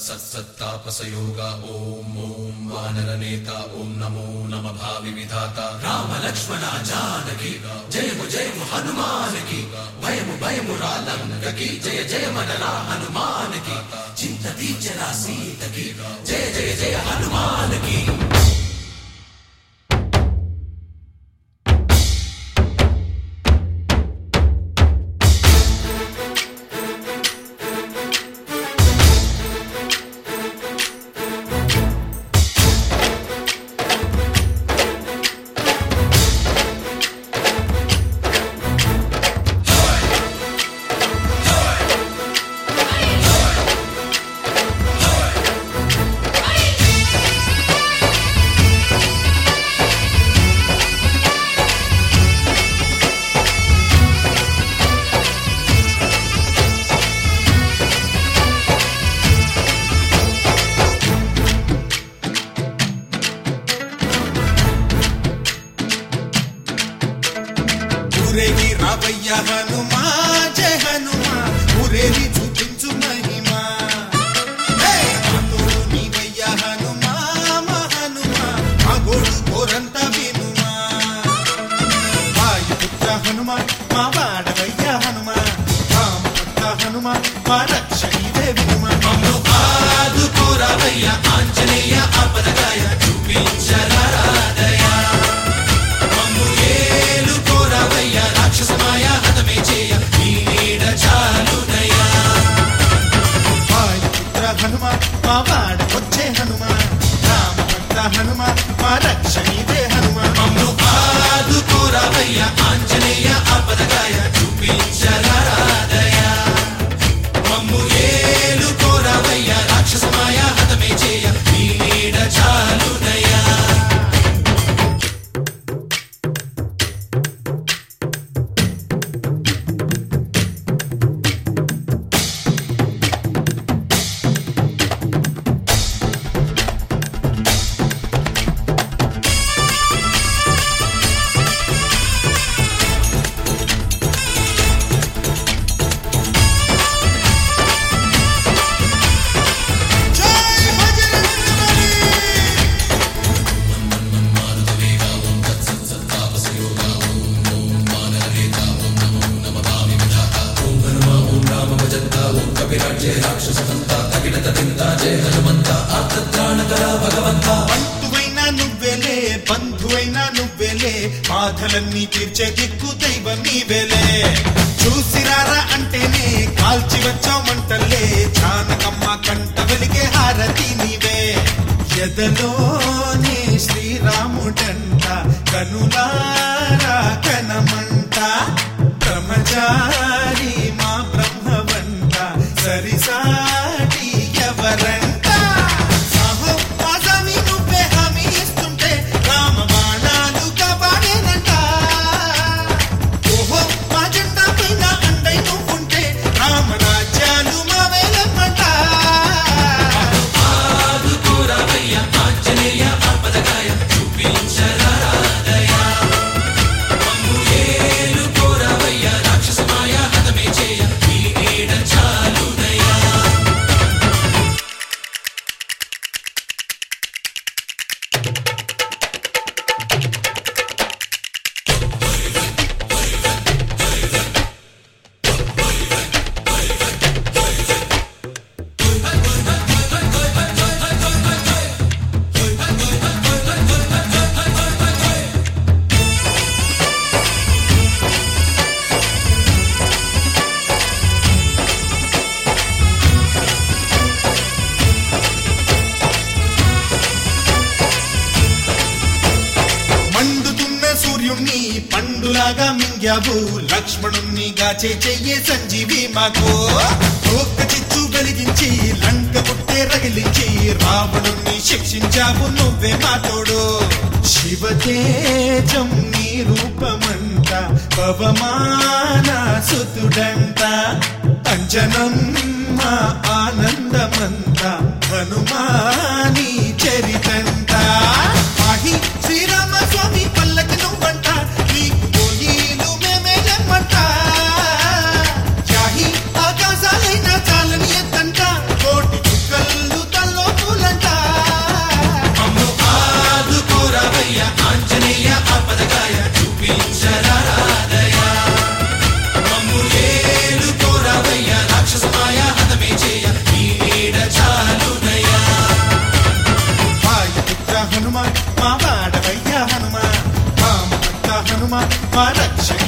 సత్సత్తాపసయోగ ఓం ఓం వానరనేత ఓం నమో నమ భావి విధాత రామ లక్ష్మణ జానకి జయము జయము హనుమానికి భయము భయము రాలంకకి జయ జయ మనరా హనుమానికి చింత తీర్చరా సీతకి జయ జయ జయ హనుమానికి ఊరేగి రావయ్య హనుమా జయ హనుమా ఊరేగి చూపించు మహిమా హే! మా తోడు నీవయ్య హనుమా మా హనుమా మా గోడు కోరంత వినుమా వాయుపుత్ర హనుమా మా వాడవయ్య హనుమా రామపుత్ర హనుమా మా రక్షణీవే వినుమా మమ్ము ఆదుకోరావయ్య ఆంజనేయ ఆపదగాయ చూపించరాదయ మమ్ము ఏలుకోరావయ్య రాక్షసమాయ హతమే చేయ నీ నీడ చాలునయ్యా వాయుపుత్ర హనుమా మా వాడవచ్చే హనుమా రామభక్త హనుమా మా రక్షణీవే హనుమా మమ్ము ఆదుకోరావయ్య ఆంజనేయ ఆపదగాయ చూపించరాదయ మమ్ము ఏలుకోరావయ్య రాక్షసమాయ హతమే చేయ నీ నీడ చాలునయ్యా జై భజరంగబలి బంధువైనా నువ్వెలే బంధువైనా నువ్వెలే బాధలన్నీ తీర్చే దిక్కు దైవం నీవెలే చూసిరారా అంటేనే కాల్చి వచ్చామంటలే జానకమ్మ కంట వెలిగే హారతి నీవే ఎదలోనే శ్రీరాముడంట కనులారా కనమంట బ్రహ్మచారి మా బ్రహ్మవంట సరిసాటి ఎవరంట సాహో ఆజామి నువ్వే హామీ ఇస్తుంటే రామ బాణాలు కాపాడేనంట ఓహో మా జెండా పైన అండై నువ్వుంటే రామ రాజ్యాలు మా వేలమ్మంట ఆదుకోరావయ్య ఆంజనేయ ఆపదగాయ చూపించరాదయ మమ్ము ఏలుకోరావయ్య రాక్షసమాయ హతమే చేయ నీ నీడ చాలునయ్యా మండుతున్న సూర్యుణ్ణి పండులాగా మింగావు లక్ష్మణుణ్ణి గాచే చెయ్యే సంజీవి మాకు ఒక్క చిచ్చు వెలిగించి లంక పుట్టే రగిలించి రావణుణ్ణి శిక్షించావు నువ్వే మా తోడు శివతేజం నీ రూపమంట పవమాన సుతుడంట అంజనం మా ఆనందమంత హనుమాని చరితంట ఆహి శ్రీరామ స్వామి పల్లకి నువ్వంట నీకు పోయిలు మేమే లెమ్మంట జాహి ఆకాశాలైన చాలని ఎత్తంట కోటి చుక్కలు రావయ్య ఆంజనేయ ఆపదగాయ చూపించరాదయ మమ్ము ఏలుకోరావయ్య రాక్షస మాయ హతమే చేయ ఈ నీడ చాలునయ్యా వాయుపుత్ర హనుమ మా వాడవయ్య హనుమ రామభక్త హనుమ మా రక్షణి